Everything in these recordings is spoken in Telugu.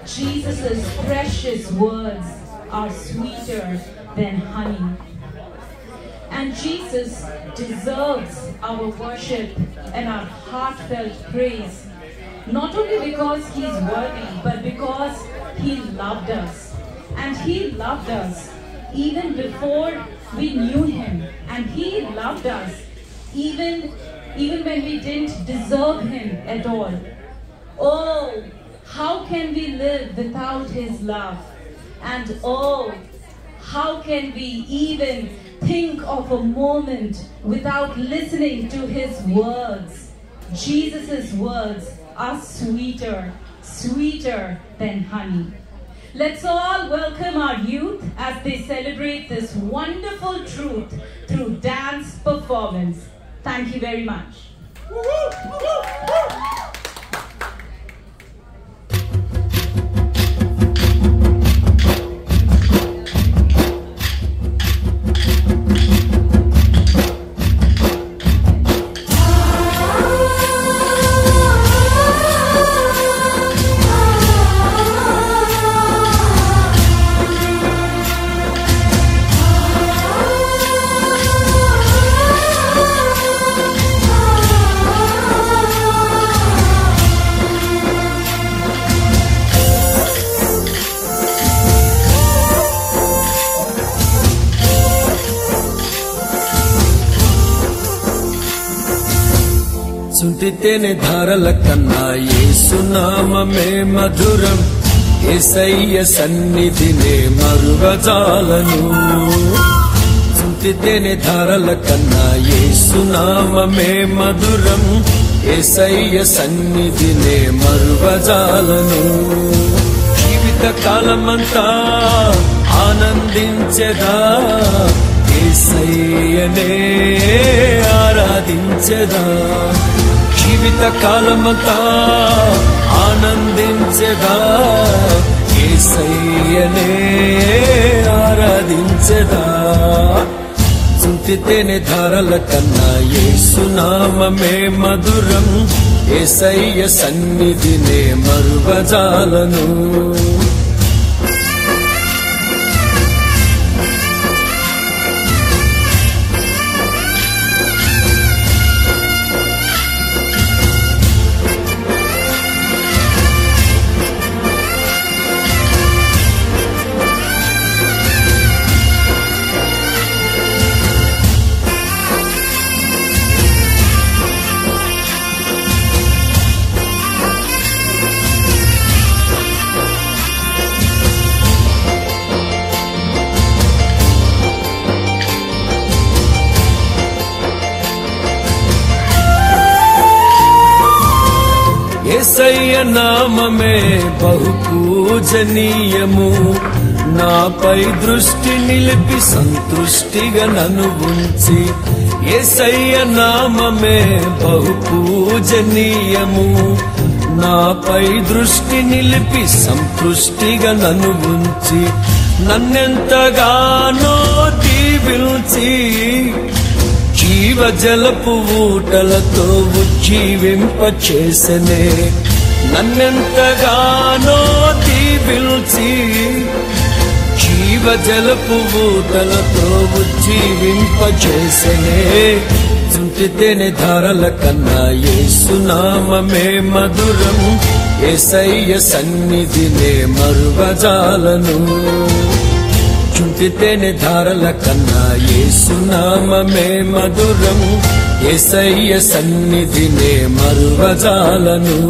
Jesus' precious words are sweeter than honey. And Jesus deserves our worship and our heartfelt praise, not only because He's worthy, but because He loved us. And He loved us even before we knew Him. And He loved us even, even when we didn't deserve Him at all. Oh, how can we live without His love? And oh, how can we even think of a moment without listening to His words? Jesus' words are sweeter, sweeter than honey. Let's all welcome our youth as they celebrate this wonderful truth through dance performance. Thank you very much. సుంటితేనే ధారల కన్నా ఏసునామమే మధురం ఏసయ్య సన్నిధినే మరుగజాలను సుంటితేనే ధారల కన్నా ఏసునామమే మధురం ఏసయ్య సన్నిధినే మరుగజాలను జీవిత కాలమంతా ఆనందించదా ఏసయ్యనే ఆరాధించదా జీవిత కాలమంతా ఆనందించదా ఏసయ్యనే ఆరాధించదా చుంటితేనే ధారల కన్నా ఏసునామమే మధురం ఏసయ్య సన్నిధినే మరువజాలను ఏసయ్య నామమే బహు పూజనీయము నాపై దృష్టి నిలిపి సంతృష్టిగా నన్ను ఉంచి ఏసయ్య నామమే బహు పూజనీయము నాపై దృష్టి నిలిపి సంతృష్టిగా నన్ను ఉంచి నన్నెంతగానో దీవించి జీవ జలపు ఊటలతో ఉజ్జీవింప చేసనే నన్నెంతగానో దీవిల్చి జీవ జలపు ఊటలతో ఉజ్జీవింప చేసనే చుంటితేనే ధారల కన్నా ఏసునామమే మధురం ఏసయ్య సన్నిధినే మరువజాలను చుంటితేనే ధారల కన్నా ఏసునామమే మధురం ఏసయ్య సన్నిధినే మరువజాలను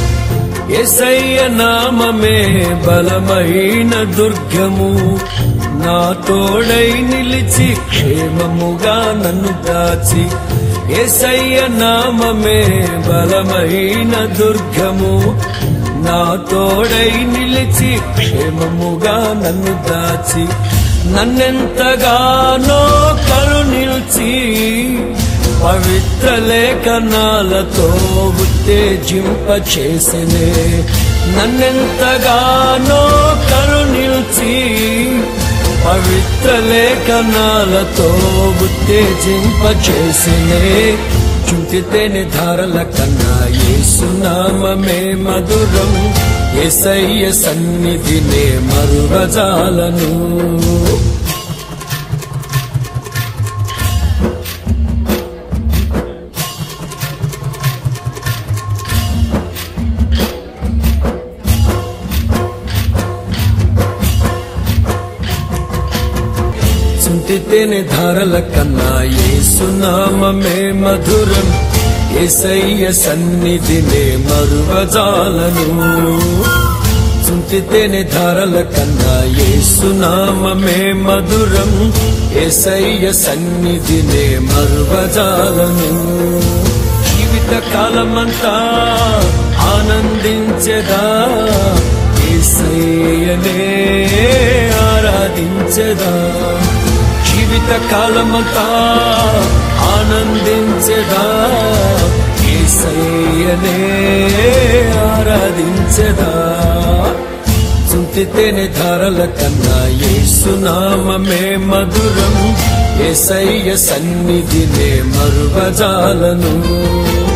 ఎసయ్య నామమే బలమైన దుర్గము నా తోడై నిలిచి క్షేమముగా నన్ను దాచి ఏసయ్య నామమే బలమైన దుర్గము నా తోడై నిలిచి క్షేమముగా నన్ను దాచి నన్నెంతగానో కరుణిల్చి పవిత్ర లేఖనాలతో ఉత్తేజింప చేసినే నన్నెంతగానో కరుణిల్చి పవిత్ర లేఖనాలతో ఉత్తేజింప చేసినే చుంటితేనే ధారల కన్నా ఏసునామమే మధురం ఏసయ్య సన్నిధినే మరువజాలను చుంటితేనే ధారల కన్నా ఏసునామమే మధురం ఏసయ్య సన్నిధినే మరువజాలను చుంటితేనే ధారల కన్నా ఏసునామమే మధురం ఏసయ్య సన్నిధినే మరువజాలను జీవిత కాలమంతా ఆనందించదా ఏసయ్యనే ఆరాధించదా జీవిత కాలమంతా ఆనందించదా ఏసయ్యనే ఆరాధించదా చుంటితేనే ధారల కన్నా ఏసునామమే మధురం ఏసయ్య సన్నిధినే మరువజాలను